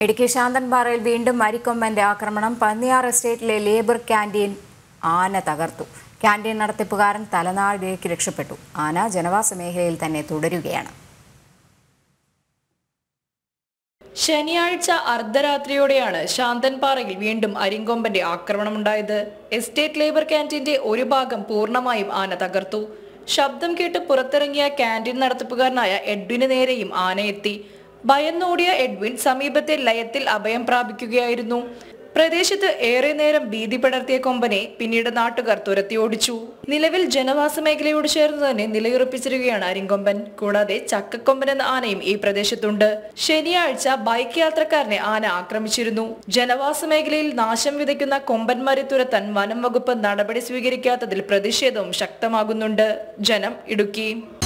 ഇടുക്കി ശാന്തൻപാറയിൽ വീണ്ടും മരിക്കൊമ്പന്റെ ആക്രമണം പന്നിയാർ എസ്റ്റേറ്റിലെ ലേബർ ക്യാൻറ്റീൻ ആന തകർത്തു ക്യാൻറ്റീൻ നടത്തിപ്പുകാരൻ തലനാടിലേക്ക് രക്ഷപ്പെട്ടു ആന ജനവാസ മേഖലയിൽ തന്നെ തുടരുകയാണ് ശനിയാഴ്ച അർദ്ധരാത്രിയോടെയാണ് ശാന്തൻപാറയിൽ വീണ്ടും അരിങ്കൊമ്പന്റെ ആക്രമണമുണ്ടായത് എസ്റ്റേറ്റ് ലേബർ ക്യാൻറ്റീന്റെ ഒരു ഭാഗം പൂർണ്ണമായും ആന തകർത്തു ശബ്ദം കേട്ട് പുറത്തിറങ്ങിയ ക്യാൻറ്റീൻ നടത്തിപ്പുകാരനായ എഡ്വിന് നേരെയും ആന എത്തി ഭയന്നോടിയ എഡ്വിൻ സമീപത്തെ ലയത്തിൽ അഭയം പ്രാപിക്കുകയായിരുന്നു പ്രദേശത്ത് ഏറെ നേരം ഭീതി പടർത്തിയ കൊമ്പനെ പിന്നീട് നാട്ടുകാർ തുരത്തി ഓടിച്ചു നിലവിൽ ജനവാസ മേഖലയോട് ചേർന്ന് തന്നെ നിലയുറപ്പിച്ചിരിക്കുകയാണ് അരിങ്കൊമ്പൻ കൂടാതെ ചക്കക്കൊമ്പൻ എന്ന ആനയും ഈ പ്രദേശത്തുണ്ട് ശനിയാഴ്ച ബൈക്ക് യാത്രക്കാരനെ ആന ആക്രമിച്ചിരുന്നു ജനവാസ മേഖലയിൽ നാശം വിതയ്ക്കുന്ന കൊമ്പന്മാരെ തുരത്താൻ വനം വകുപ്പ് നടപടി സ്വീകരിക്കാത്തതിൽ പ്രതിഷേധവും ശക്തമാകുന്നുണ്ട് ജനം ഇടുക്കി